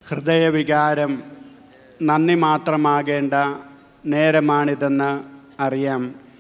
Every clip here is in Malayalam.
ഹൃദയവികാരം നന്ദി മാത്രമാകേണ്ട നേരമാണിതെന്ന് അറിയാം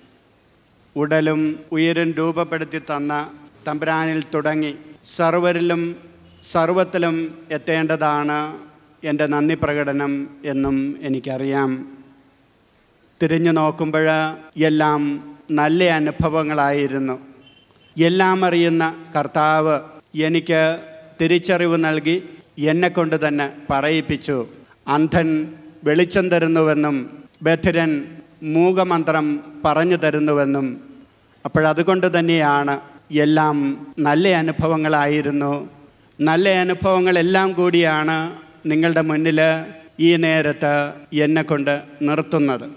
ഉടലും ഉയരും രൂപപ്പെടുത്തി തന്ന തമ്പുരാനിൽ തുടങ്ങി സർവരിലും സർവത്തിലും എത്തേണ്ടതാണ് എൻ്റെ നന്ദി പ്രകടനം എന്നും എനിക്കറിയാം തിരിഞ്ഞു നോക്കുമ്പോൾ എല്ലാം നല്ല അനുഭവങ്ങളായിരുന്നു എല്ലാം അറിയുന്ന കർത്താവ് എനിക്ക് തിരിച്ചറിവ് നൽകി എന്നെക്കൊണ്ട് തന്നെ പറയിപ്പിച്ചു അന്ധൻ വെളിച്ചം തരുന്നുവെന്നും ബധിരൻ മൂകമന്ത്രം പറഞ്ഞു തരുന്നുവെന്നും അപ്പോഴതുകൊണ്ട് തന്നെയാണ് എല്ലാം നല്ല അനുഭവങ്ങളായിരുന്നു നല്ല അനുഭവങ്ങളെല്ലാം കൂടിയാണ് നിങ്ങളുടെ മുന്നിൽ ഈ നേരത്ത് എന്നെക്കൊണ്ട് നിർത്തുന്നത്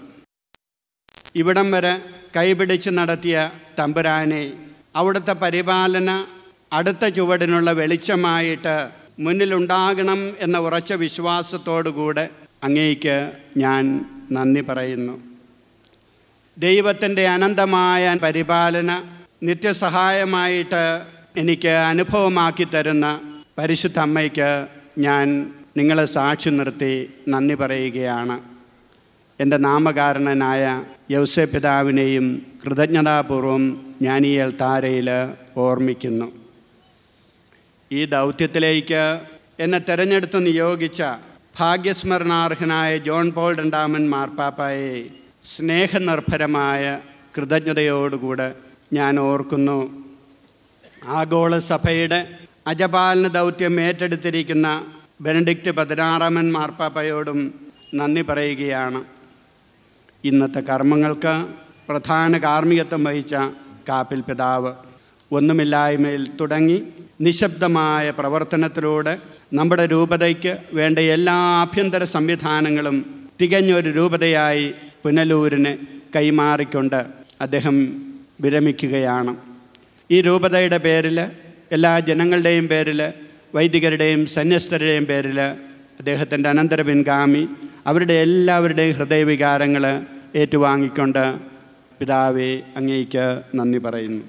ഇവിടം വരെ കൈപിടിച്ച് നടത്തിയ തമ്പുരാനെ അവിടുത്തെ പരിപാലന അടുത്ത ചുവടിനുള്ള വെളിച്ചമായിട്ട് മുന്നിലുണ്ടാകണം എന്ന ഉറച്ച വിശ്വാസത്തോടുകൂടെ അങ്ങേക്ക് ഞാൻ നന്ദി പറയുന്നു ദൈവത്തിൻ്റെ അനന്തമായ പരിപാലന നിത്യസഹായമായിട്ട് എനിക്ക് അനുഭവമാക്കി തരുന്ന പരിശുദ്ധ അമ്മയ്ക്ക് ഞാൻ നിങ്ങളെ സാക്ഷി നിർത്തി നന്ദി പറയുകയാണ് എൻ്റെ നാമകാരണനായ യൗസെ പിതാവിനെയും കൃതജ്ഞതാപൂർവം ഞാൻ ഈ എൽത്താരയിൽ ഓർമ്മിക്കുന്നു ഈ ദൗത്യത്തിലേക്ക് എന്നെ തിരഞ്ഞെടുത്ത് നിയോഗിച്ച ഭാഗ്യസ്മരണാർഹനായ ജോൺ പോൾ രണ്ടാമൻ മാർപ്പാപ്പായെ സ്നേഹനിർഭരമായ കൃതജ്ഞതയോടുകൂടെ ഞാൻ ഓർക്കുന്നു ആഗോള സഭയുടെ അജപാലന ദൗത്യം ഏറ്റെടുത്തിരിക്കുന്ന ബെനഡിക്റ്റ് പതിനാറാമൻ മാർപ്പാപ്പയോടും നന്ദി പറയുകയാണ് ഇന്നത്തെ കർമ്മങ്ങൾക്ക് പ്രധാന കാർമ്മികത്വം വഹിച്ച കാപ്പിൽ പിതാവ് ഒന്നുമില്ലായ്മയിൽ തുടങ്ങി നിശബ്ദമായ പ്രവർത്തനത്തിലൂടെ നമ്മുടെ രൂപതയ്ക്ക് വേണ്ട എല്ലാ ആഭ്യന്തര സംവിധാനങ്ങളും തികഞ്ഞൊരു രൂപതയായി പുനലൂരിന് കൈമാറിക്കൊണ്ട് അദ്ദേഹം വിരമിക്കുകയാണ് ഈ രൂപതയുടെ പേരിൽ എല്ലാ ജനങ്ങളുടെയും പേരിൽ വൈദികരുടെയും സന്യസ്തരുടെയും പേരിൽ അദ്ദേഹത്തിൻ്റെ അനന്തര പിൻഗാമി അവരുടെ എല്ലാവരുടെയും ഹൃദയവികാരങ്ങൾ ഏറ്റുവാങ്ങിക്കൊണ്ട് പിതാവെ അങ്ങേക്ക് നന്ദി പറയുന്നു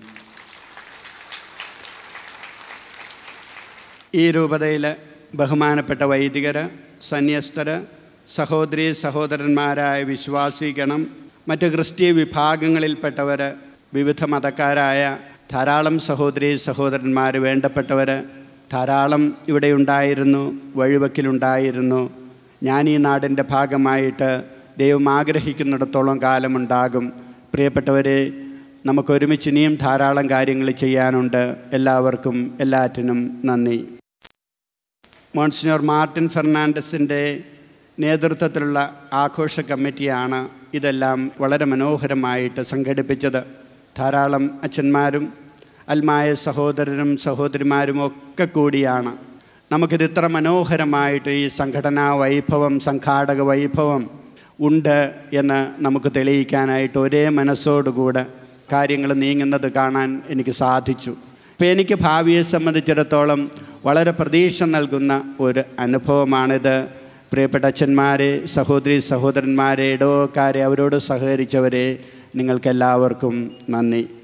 ഈ രൂപതയിൽ ബഹുമാനപ്പെട്ട വൈദികർ സന്യസ്തർ സഹോദരി സഹോദരന്മാരായ വിശ്വാസിക്കണം മറ്റ് ക്രിസ്തീയ വിഭാഗങ്ങളിൽപ്പെട്ടവർ വിവിധ മതക്കാരായ ധാരാളം സഹോദരി സഹോദരന്മാർ വേണ്ടപ്പെട്ടവർ ധാരാളം ഇവിടെ ഉണ്ടായിരുന്നു വഴിവക്കിലുണ്ടായിരുന്നു ഞാൻ ഈ നാടിൻ്റെ ഭാഗമായിട്ട് ദൈവം ആഗ്രഹിക്കുന്നിടത്തോളം കാലമുണ്ടാകും പ്രിയപ്പെട്ടവരെ നമുക്കൊരുമിച്ച് ഇനിയും ധാരാളം കാര്യങ്ങൾ ചെയ്യാനുണ്ട് എല്ലാവർക്കും എല്ലാറ്റിനും നന്ദി മോൺസിനോർ മാർട്ടിൻ ഫെർണാണ്ടസിൻ്റെ നേതൃത്വത്തിലുള്ള ആഘോഷ കമ്മിറ്റിയാണ് ഇതെല്ലാം വളരെ മനോഹരമായിട്ട് സംഘടിപ്പിച്ചത് ധാരാളം അച്ഛന്മാരും അൽമായ സഹോദരനും സഹോദരിമാരും ഒക്കെ കൂടിയാണ് നമുക്കിത് ഇത്ര മനോഹരമായിട്ട് ഈ സംഘടനാ വൈഭവം സംഘാടക വൈഭവം ഉണ്ട് എന്ന് നമുക്ക് തെളിയിക്കാനായിട്ട് ഒരേ മനസ്സോടുകൂടെ കാര്യങ്ങൾ നീങ്ങുന്നത് കാണാൻ എനിക്ക് സാധിച്ചു അപ്പോൾ എനിക്ക് ഭാവിയെ സംബന്ധിച്ചിടത്തോളം വളരെ പ്രതീക്ഷ നൽകുന്ന ഒരു അനുഭവമാണിത് പ്രിയപ്പെട്ട അച്ഛന്മാരെ സഹോദരി സഹോദരന്മാരെ ഇടവക്കാരെ അവരോട് സഹകരിച്ചവരെ നിങ്ങൾക്കെല്ലാവർക്കും നന്ദി